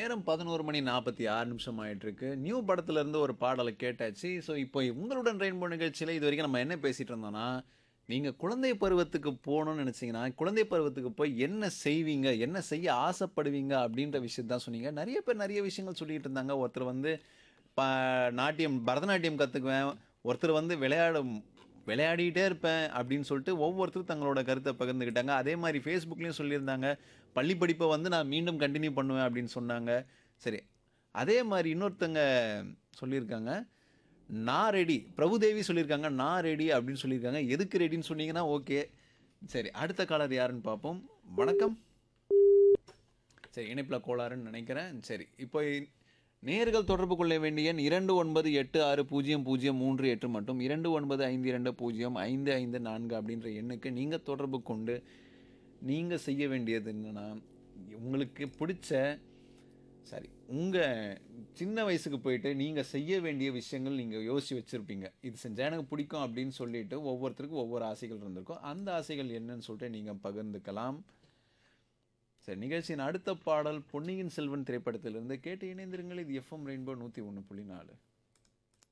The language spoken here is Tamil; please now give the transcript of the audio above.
நேரம் பதினோரு மணி நாற்பத்தி ஆறு நிமிஷம் ஆயிட்டு இருக்கு நியூ படத்துல இருந்து ஒரு பாடலை கேட்டாச்சு ஸோ இப்போ உங்களுடன் ரெயின்போ நிகழ்ச்சியில் இது வரைக்கும் நம்ம என்ன பேசிட்டு இருந்தோம்னா நீங்கள் குழந்தை பருவத்துக்கு போகணும்னு நினச்சிங்கன்னா குழந்தை பருவத்துக்கு போய் என்ன செய்வீங்க என்ன செய்ய ஆசைப்படுவீங்க அப்படின்ற விஷயத்தை தான் சொன்னீங்க நிறைய பேர் நிறைய விஷயங்கள் சொல்லிட்டு இருந்தாங்க ஒருத்தர் வந்து ப நாட்டியம் பரதநாட்டியம் கற்றுக்குவேன் ஒருத்தர் வந்து விளையாடும் விளையாடிட்டே இருப்பேன் அப்படின்னு சொல்லிட்டு ஒவ்வொருத்தரும் தங்களோட கருத்தை பகிர்ந்துக்கிட்டாங்க அதே மாதிரி ஃபேஸ்புக்லேயும் சொல்லியிருந்தாங்க பள்ளி படிப்பை வந்து நான் மீண்டும் கண்டினியூ பண்ணுவேன் அப்படின்னு சொன்னாங்க சரி அதே மாதிரி இன்னொருத்தங்க சொல்லியிருக்காங்க நான் ரெடி பிரபுதேவி சொல்லியிருக்காங்க நான் ரெடி அப்படின்னு சொல்லியிருக்காங்க எதுக்கு ரெடின்னு சொன்னீங்கன்னா ஓகே சரி அடுத்த காலர் யாருன்னு பார்ப்போம் வணக்கம் சரி இணைப்பில் கோளாறுன்னு நினைக்கிறேன் சரி இப்போ நேர்கள் தொடர்பு கொள்ள வேண்டிய எண் இரண்டு ஒன்பது எட்டு ஆறு பூஜ்ஜியம் பூஜ்ஜியம் மூன்று எட்டு மற்றும் இரண்டு ஒன்பது ஐந்து இரண்டு பூஜ்ஜியம் ஐந்து ஐந்து நான்கு அப்படின்ற எண்ணுக்கு நீங்கள் தொடர்பு கொண்டு நீங்கள் செய்ய வேண்டியது என்னென்னா உங்களுக்கு பிடிச்ச சரி உங்கள் சின்ன வயசுக்கு போயிட்டு நீங்கள் செய்ய வேண்டிய விஷயங்கள் நீங்கள் யோசித்து வச்சுருப்பீங்க இது செஞ்சால் எனக்கு பிடிக்கும் அப்படின்னு சொல்லிட்டு ஒவ்வொருத்தருக்கும் ஒவ்வொரு ஆசைகள் இருந்திருக்கும் அந்த ஆசைகள் என்னன்னு சொல்லிட்டு நீங்கள் பகிர்ந்துக்கலாம் சரி நிகழ்ச்சியின் அடுத்த பாடல் பொன்னியின் செல்வன் திரைப்படத்திலிருந்து கேட்டு இணைந்திருங்கள் இது எஃப்எம் ரெயின்போ நூற்றி ஒன்று புள்ளி நாலு